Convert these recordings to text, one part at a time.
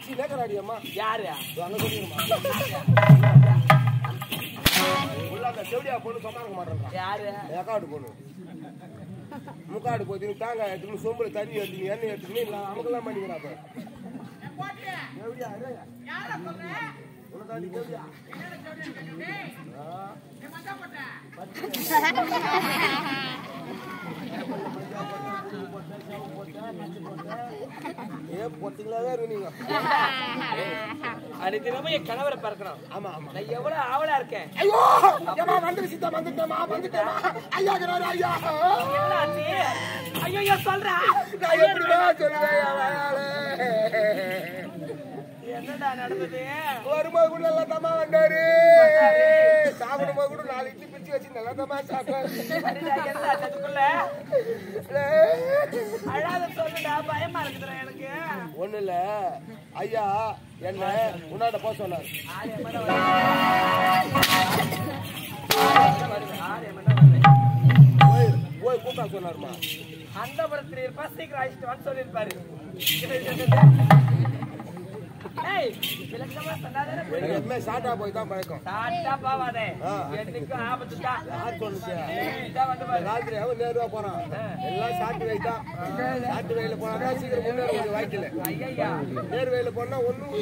அடிச்சு நேக்கறாடி அம்மா யாரு அங்க சொல்லிருமா உள்ள அந்த செவடியா பொண்ணு சொன்னா இருக்க மாட்டேன்றான் யாரு எக்காடு பொண்ணு முக்காடு போய் தாங்க எடுத்துன்னு சொம்புல தண்ணி எடுத்துன்னு எண்ணெய் எடுத்துன்னு இல்லை நமக்கெல்லாம் பண்ணிக்கிறாங்க எப்படியா உனக்காண்டி கேள்வியா ஏ பொட்டிங்களாவே இருக்கு நீங்க அன்னைக்கு தினமும் என் கணவரை பார்க்கணும் ஆமா ஆமா நான் எவ்வளவு ஆவலா இருக்கேன் ஐயோ ஏமா வந்துரு சீதா வந்துட்டேமா வந்துட்டேமா ஐயா இருக்கிறாரு ஐயா என்ன ஆச்சு ஐயோ சொல்றா நான் எப்படிமா சொல்லுவேன் என் வாயால? என்னடா நடந்தது வரும்போது கூட நல்லா தம்மா வந்தாரு சாப்பிடும்போது கூட நாலு இட்லி பிரிச்சு வச்சு நல்லா தம்மா சாப்பிட்டாரு சரிடா, என்ன ஆச்சு அதுக்குள்ள அழாத சொல்லுடா பயமா இருக்குதுடா எனக்கு ஒண்ணு இல்ல ஐயா என்ன உன்னாட போக சொன்னார் ஆறு எம்மட வருது ஆறு எம்மட வருது போய் போய் கூப்பிட்டா சொன்னாருமா அந்த படத்துல இருப்பா சீக்கிரம் அழைச்சிட்டு வான்னு சொல்லியிருப்பாரு ஏய் விளக்கமா சொன்னாதானே எனக்கு புரியும் எப்பவுமே ஷார்ட்டா போய் தான் பழக்கம் சாட்டா போவாதே ஆ. என்னைக்கும் ஆபத்து தான் யார் சொல்லுச்சு இதான் வந்து பாரு ராத்திரி அவன் நேருவா போறான் எல்லாம் சாட்டு வை தான் சாட்டு வயல போனா சீக்கிரம் முன்னேற முடியும் வாய்க்கல ஐயா நேரு வயல போனா ஒண்ணும்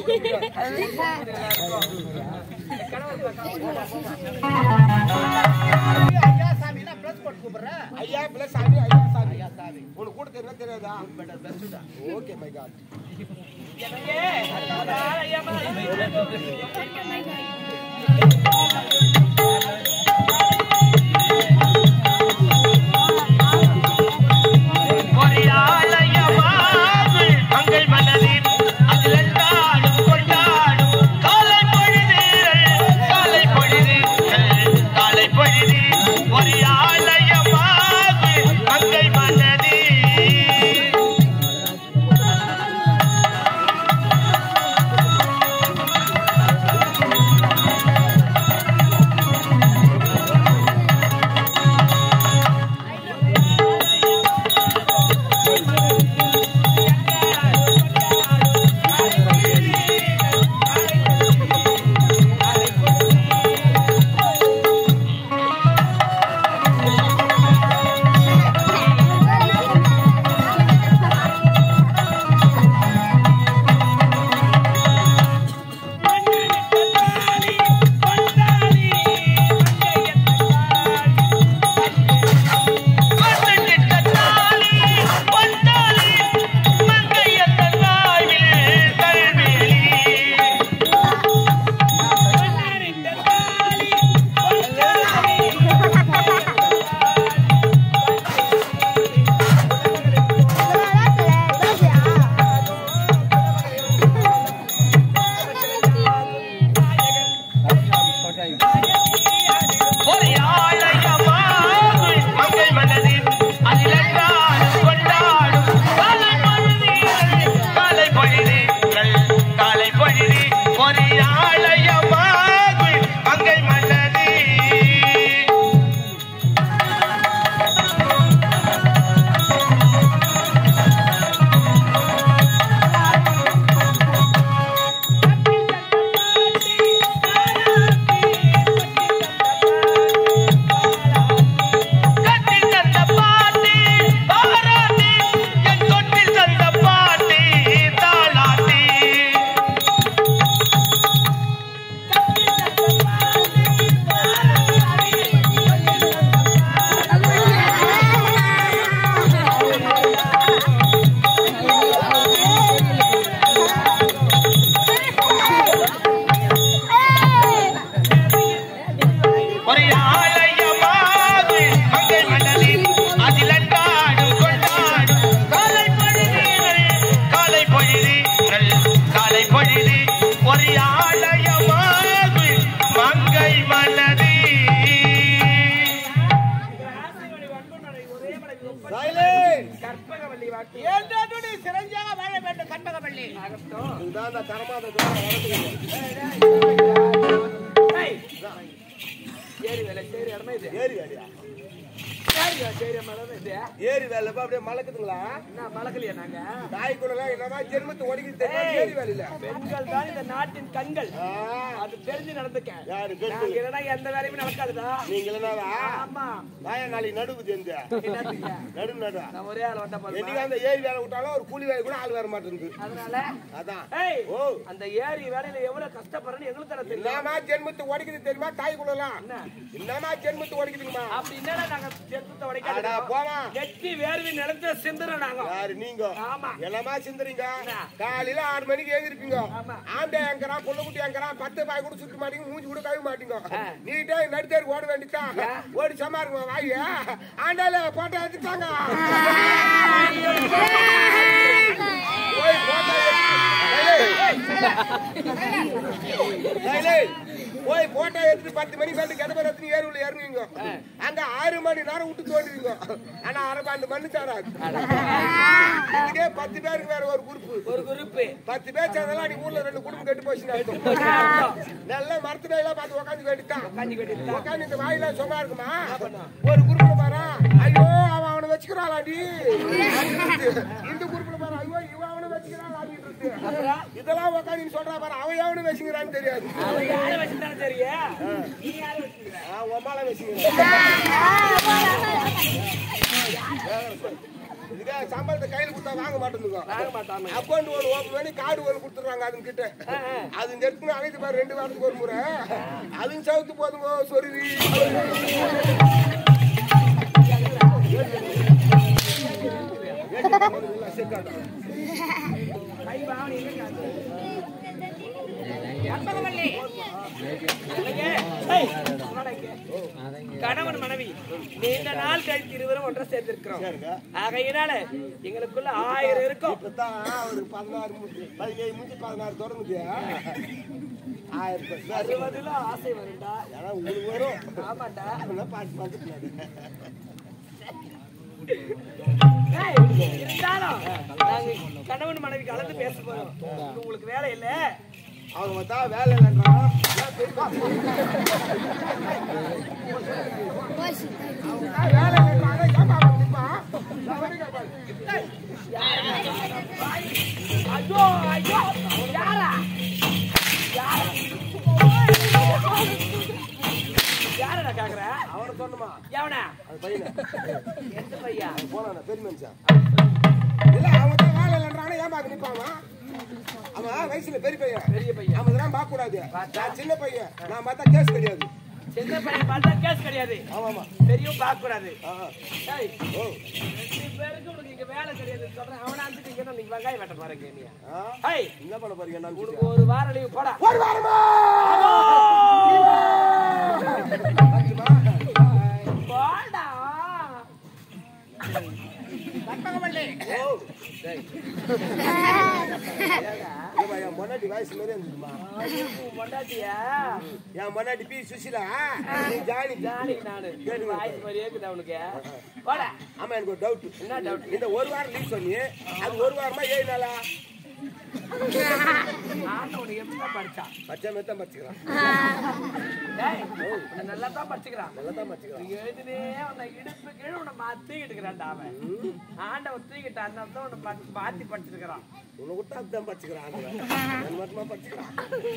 ஐயா பிளஸ் சாமி ஐயா சாமி ஐயா சாமி உனக்கு கூட தெரியா தெரியாதா ஓகே மை காட் மங்கள் மனதில் அதிலெல்லாடும் கொண்டாடும் காலை பொழுதீர்கள் காலை பொழுதீர்கள் காலை பொழுதி ஒரு ஆலயமாக மங்கள் மனதில் வந்தனிட்ட தாலி வந்தாலி மங்கையத்த தாயில் கல்வேலி ஒரு ஆலயமாக மங்கள் மனதில் அதிலெல்லாடும் கொண்டாடும் காலை பொழுதீர்கள் காலை பொழுதீர்கள் காலை பொழுதி ஒரு ஆலயமாக மங்கள் மனதில் கட்டில் தந்த பாட்டி பாராட்டி என் தொட்டில் தந்த பாட்டி தாளாட்டி ஒரு ஆலயமாக மங்கள் மண்டலில் அதில் அன்றாடும் கொண்டாடும் காலை பொழுதீர்கள் காலை பொழுதீர்கள் காலை பொழுதி ஒரு ஆலயமாக மங்கை மன்னதி சைலன்ஸ் கற்பகவல்லி வாக்கு சிறஞ்சாக வாழ வேண்டும் கற்பகவள்ளி ஆகட்டும் இதுதான் அந்த கரமாத ஏய், ஏரி வேலை சேரி இடமா இது ஏறி அடியா ஏரியா செய்யற மேடம் இது ஏரி வேலை இப்ப அப்படியே மலக்குதுங்களா என்ன மலக்கலையா நாங்க நாய்க்குள்ளலாம் என்னமா ஜென்மத்தை ஒடிக்கிட்டு தெரியுமா ஏய். ஏரி வேலையில பெண்கள் தான் இந்த நாட்டின் கண்கள் ஆ, அது தெரிஞ்சு நடந்துக்க யாரு நாங்க பெண்கள் இல்லைன்னா எந்த வேலையுமே நடக்காதுடா நீங்க என்னவா ஆமா வாயா நாளைக்கு நடுவு தெரிஞ்ச என்னத்துக்கு? நடு நடுவா நான் ஒரே ஆள் வந்த என்னைக்கு பாருங்க அந்த ஏரி வேலை விட்டாலும் ஒரு கூலி வேலை கூட ஆள் வர மாட்டேங்குது அதனால அதான் ஏய் ஓ அந்த ஏரி வேலையில எவ்வளவு கஷ்டப்படுறேன்னு எங்களுக்கு தர தெரியும் என்னமா ஜென்மத்தை உடைக்குது தெரியுமா தாய்க்குள்ளலாம் என்ன என்னமா ஜென்மத்தை உடைக்குதுங்கம்மா அப்படி என்னடா நாங்க செத்துத்த அடா உடைக்காத போமா நெத்தி வேர்வை நிலத்துல சிந்துறோம் நாங்க யாரு நீங்க ஆமா என்னமா சிந்துறீங்க என்ன? காலையில ஆறு மணிக்கு எழுந்திருப்பீங்க ஆமா. ஆம்பே அங்கறான் பொண்ணு குட்டி அங்கறான் பத்து பாய் கூட சுத்த மாட்டீங்க மூஞ்சி கூட கழுவ மாட்டீங்க ஆ. நீட்டே நடுத்தேருக்கு ஓட வேண்டியதான் ஏன்? ஓடி சமாருங்க வாய ஆண்டால போட்டோ எடுத்துட்டாங்க போய் போட்டோ போய் போட்டோ எடுத்து பத்து மணி மேட்டு கிடப்ப ரத்னி ஏறுல இறங்குவீங்க அங்க ஆறு மணி நேரம் விட்டு தோண்டுவீங்க ஆனா அரை பாண்டு மண்ணு தராது இதுக்கே பத்து பேருக்கு வேற ஒரு குரூப் ஒரு குரூப்பு பத்து பேர் சேர்ந்தாலும் அன்னைக்கு ஊர்ல ரெண்டு குடும்பம் கெட்டு போச்சுங்க நல்ல மரத்து மேல பார்த்து உட்காந்து வேண்டிட்டான் உட்காந்து இந்த வாயில சும்மா இருக்குமா ஒரு குரூப்ல பாரா ஐயோ அவன் அவனை வச்சுக்கிறாளாடி இந்த குரூப்ல பாரு ஐயோ இவன் அவனை வச்சுக்கிறாள் அப்படின்றது இதெல்லாம் உட்காந்து நீ சொல்றா பாரு அவன் அவனு வச்சுக்கிறான்னு தெரியாது அவன் யாரை வச்சுட்டானு தெரியும் நீ யாரை வச்சுக்கிற ஆ, உம்மால வச்சுக்கிறான் இதுக்கே சம்பளத்தை கையில கொடுத்தா வாங்க மாட்டேங்குது வாங்க மாட்டாங்க அக்கௌண்ட் ஒன்று ஓப்பன் பண்ணி கார்டு ஒன்று கொடுத்துட்றாங்க அதுங்க கிட்ட அது எடுத்துன்னு அழைத்து பாரு ரெண்டு வாரத்துக்கு ஒரு முறை அதுவும் சவுத்து போதுங்க சொருவி கை வாங்கி எங்க காசு? கற்பகவல்லி இல்லைங்க. ஏய், வாடா இங்க. கணவன் மனைவி நீண்ட நாள் கழித்து இருவரும் ஒன்றை சேர்ந்திருக்கிறோம் ஆகையினால எங்களுக்குள்ள ஆயிரம் இருக்கும் இப்பதான் ஒரு பதினாறு முடிச்சு பதினேழு முடிச்சு பதினாறு தொடர்ந்துச்சு ஆயிரம் பேர் அறுபதுல ஆசை வரும்டா ஏன்னா உங்களுக்கு வரும் ஆமாண்டா அதெல்லாம் பார்த்து பார்த்து ஏய், இருந்தாலும் நாங்க கணவன் மனைவி கலந்து பேச போறோம் இது உங்களுக்கு வேலை இல்ல அவங்க பார்த்தா வேலை இல்லைன்றான் ஏன் பெரியப்பா? அவங்க வேலை இல்லைன்றாங்க ஏன்பா அவன் நிப்பான்? நான் வரேங்க பாரு. ஐயோ ஐயோ யாரா யாரா யாரடா கேக்குற அவனை சொன்னமா எவனா அது பையனை எந்த பையா போனான பெரிய மனுஷன் இல்ல அவங்க தான் வேலை இல்லைன்றாங்க ஏன் பார்க்க நிப்பாமா அவன் வயசுல பெரிய பையன் பெரிய பையன் அவன் இதெல்லாம் பார்க்க கூடாது நான் சின்ன பையன் நான் பார்த்தா கேஸ் கிடையாது சின்ன பையன் பார்த்தா கேஸ் கிடையாது ஆமா ஆமா பெரியவும் பார்க்க கூடாது ஆ, ஏய் ஓ ரெண்டு பேருக்கு உனக்கு இங்க வேலை கிடையாது சொல்றேன் அவனை அனுப்பிட்டீங்கன்னா நீங்க வெங்காயம் வெட்ட போறீங்க நீ ஆ, ஏய் என்ன பண்ண போறீங்க நான் உனக்கு ஒரு வாரம் லீவு போடா ஒரு வாரமா போடா கற்பகவல்லி ஓ டேய். ஏம்மா, என் பொண்டாட்டி வயசு மாதிரி இருந்துச்சுமா பொண்டாட்டியா என் பொண்டாட்டி பி சுசிலா நீ ஜானி ஜானி நானு வாய்ஸ் மாதிரி இருக்குது அவனுக்கு போடா ஆமா எனக்கு ஒரு டவுட் என்ன doubt? இந்த ஒரு வாரம் லீவ் சொன்னி அது ஒரு வாரமா ஏழு நாளா ஆனா உனக்கு எப்படி தான் படிச்சான் பச்சை மெத்தம் பச்சுக்கிறான் டேய் உன்னை நல்லா தான் படிச்சுக்கிறான் நல்லா தான் பச்சுக்கிறான் எழுதினே உன்னை இடுப்பு கீழே உன்னை மாத்தி தூக்கிட்டு இருக்கிறான்டா அவன் ஆண்டவன் தூக்கிட்டு அந்த தான் உன்னை மாத்தி- மாத்தி படிச்சிருக்கிறான் உன்னை விட்டு அதுதான் பச்சுக்கிறான் நான் மட்டுமா பச்சுக்கிறான்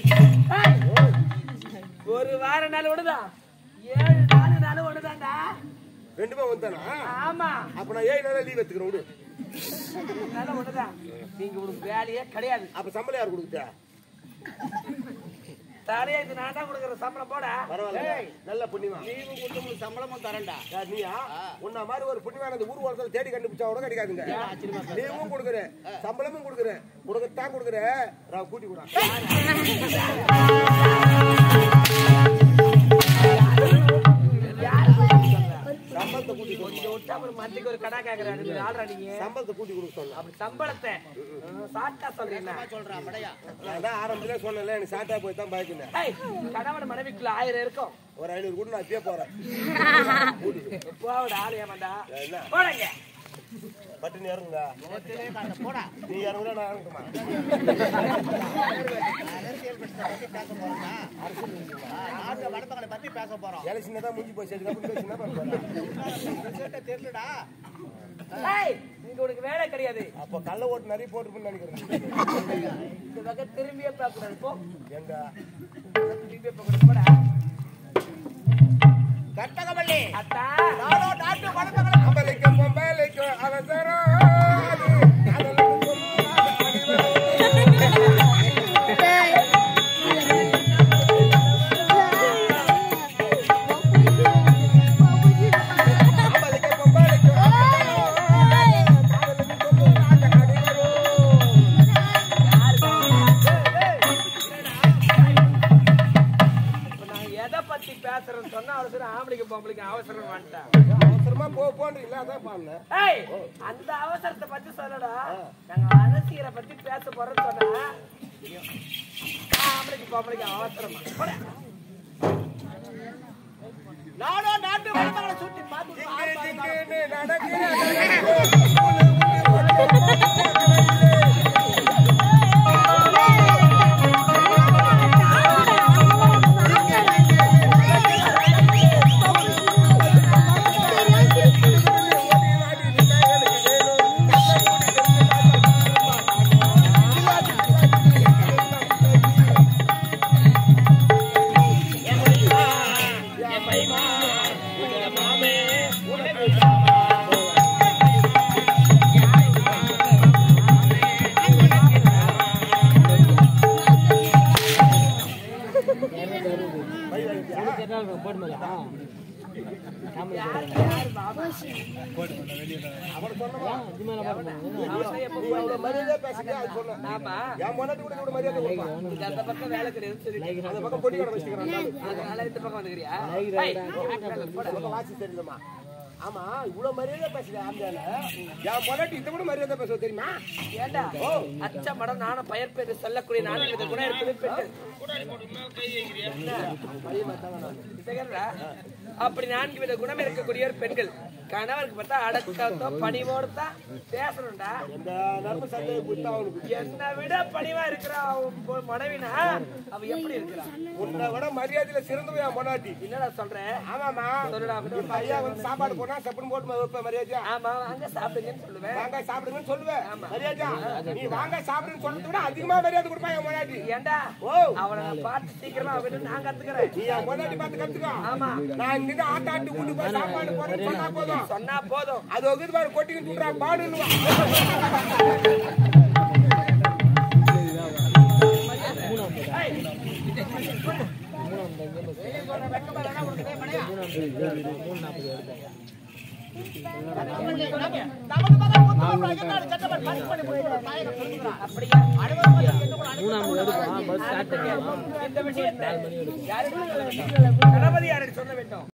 ஒரு வாரம் நாள் ஒண்ணுதா ஏழு நாலு நாள் ஒண்ணுதான்டா ரெண்டுமே வந்தானா ஆமா அப்ப நான் ஏழு நாளா லீவ் எடுத்துக்கிறேன் விடு நாள் ஒண்ணுதான் நீங்க உனக்கு வேலையே கிடையாது அப்ப சம்பளம் யார் கொடுக்குறா தலையா இது நான் தான் கொடுக்குற சம்பளம் போட பரவாயில்ல நல்ல புண்ணியமா லீவு கொடுத்து உங்களுக்கு சம்பளமும் தரேன்டா யார் நீயா உன்ன மாதிரி ஒரு புண்ணியமான அந்த ஊர் ஓரத்தில் தேடி கண்டுபிடிச்சா கூட கிடைக்காதுங்க லீவும் கொடுக்குறேன் சம்பளமும் கொடுக்குறேன் கொடுக்கத்தான் கொடுக்குறேன் நான் கூட்டி கூட சம்பளத்தை கூட்டி கொடுக்கணும் கொஞ்சம் விட்டா அப்புறம் மத்திக்கு ஒரு கடா கேக்குறாரு ஆள்றா நீங்க சம்பளத்தை கூட்டி கொடுக்க சொன்னேன் அப்படி சம்பளத்தை சாட்டா சொல்றீங்களா சொல்றான் படையா நான் தான் ஆரம்பத்திலே சொன்னேன்ல எனக்கு சாட்டா போய் தான் பயக்கினேன் ஏய், கணவன் மனைவிக்குள்ள ஆயிரம் இருக்கும் ஒரு ஐநூறு கூட நான் இப்பயே போறேன் போவிட ஆள் ஏமாண்டா என்ன போடுங்க பட்டுன்னு இறங்குங்க நேத்திலே காட்ட போடா நீ இறங்குற நான் இறங்கட்டுமா அரசியல் பிரச்சனை பத்தி பேச போறோம்டா நாட்டு வளர்த்தவங்களை பத்தி பேச போறோம் எலெக்ஷன் தான் முடிஞ்சு போச்சு அதுக்கப்புறம் பேசி என்ன பண்ண போறேன் ரிசல்ட்ட தெரியலடா ஏய், இங்க உனக்கு வேலை கிடையாது அப்போ கள்ள ஓட்டு நிறைய போட்டுருப்பேன்னு நினைக்கிறேன் இந்த வகை திரும்பியே பார்க்க கூடாது போ எங்க திரும்பியே பார்க்க கூடாது போடா கட்டகமல்லி அத்தா நாடோ நாட்டு வளர்த்தவங்களை அம்பலைக்கும் பொம்பளைக்கும் அவசரம் அது அதலுக்கும் அடிவரும். அம்பலைக்கும் பொம்பளைக்கும் அவசரம் அதலுக்கும் அடிவரும். இப்ப நான் எதை பத்தி பேசுறேன்னு சொன்னா அவசரம் ஆம்பளைக்கு பொம்பளைக்கு அவசரம் வந்துட்டேன் அவசரமா போ போன்றீங்களா அதான் பாருங்க ஏய் அந்த அவசரத்தை பத்தி சொல்லடா நாங்க அரசியலை பத்தி பேச போறோம்னு சொன்னா ஆம்பளைக்கு பொம்பளைக்கு அவசரமா போடா. நாடோ நாட்டு வளர்த்தவங்களை சுட்டி பார்த்து திக்கு திக்குன்னு நடக்கிற யாரு யாரு பாபா அவசரம் எப்ப போயிட்டு மரியாதை பேசுங்க அது சொன்னேன் ஆமா என் பொண்டாட்டி கூட கூட மரியாதை கொடுப்பான் இங்க அந்த பக்கம் வேலை கிடையாது சரி அந்த பக்கம் பொடி கடை வச்சுக்கிறான் அதனால இந்த பக்கம் வந்துக்கிறியா ஏய், போடா. வாசி தெரியலமா ஆமா இவ்வளவு மரியாதை பேசுற ஆம்பியால என் பொண்டாட்டி இதை கூட மரியாதை பேச தெரியுமா ஏண்டா அச்ச மடம் நானும் பயர் பேரு சொல்லக்கூடிய நானும் இது குணம் இருக்குது பெண்கள் திகழ்றா? அப்படி நான்கு வித குணம் இருக்கக்கூடிய பெண்கள் கணவருக்கு பார்த்தா அடக்கத்தோ பணிவோடு தான் பேசணும்டா எந்த நேரமும் சந்தையை கொடுத்தா அவனுக்கு என்னை விட பணிவா இருக்கிற அவன் பொ- மனைவினா அவ எப்படி இருக்கிறா உன்னை விட மரியாதையில சிறந்தவன் என் பொண்டாட்டி என்னடா சொல்றேன் ஆமாமா சொல்லுடா இப்ப ஐயா வந்து சாப்பாடு போனா செப்பன் போட்டு வைப்ப மரியாதையா ஆமா அங்க சாப்பிடுங்கன்னு சொல்லுவேன் வாங்க சாப்பிடுங்கன்னு சொல்லுவேன் மரியாதையா நீ வாங்க சாப்பிடுன்னு சொல்றதை விட அதிகமா மரியாதை கொடுப்பான் என் பொண்டாட்டி ஏண்டா ஓ அவனை நான் பார்த்து சீக்கிரமா விட்டு நான் கத்துக்கிறேன் நீ என் பொண்டாட்டி பார்த்து கத்துக்கோ ஆமா நான் இங்கிருந்து ஆட்டாட்டி வீட்டுக்கு போய் சாப்பாடு போறேன்னு சொன்னா போதும் சொன்னா போதும் அது ஒகுது பாரு கொட்டிக்கிட்டு விட்றா பாடுன்னு நமக்கு பார்த்தா முத்து என்னாடு கட்டப்பட்டு பஸ் பண்ணி போயிடுவார் நாயகர் சொல்லுகிறார் அப்படியா அடுவது எந்த இந்த விஷயத்தை யாருக்கு சொல்ல வேண்டும்? கணபதி யாருக்கு சொல்ல வேண்டும்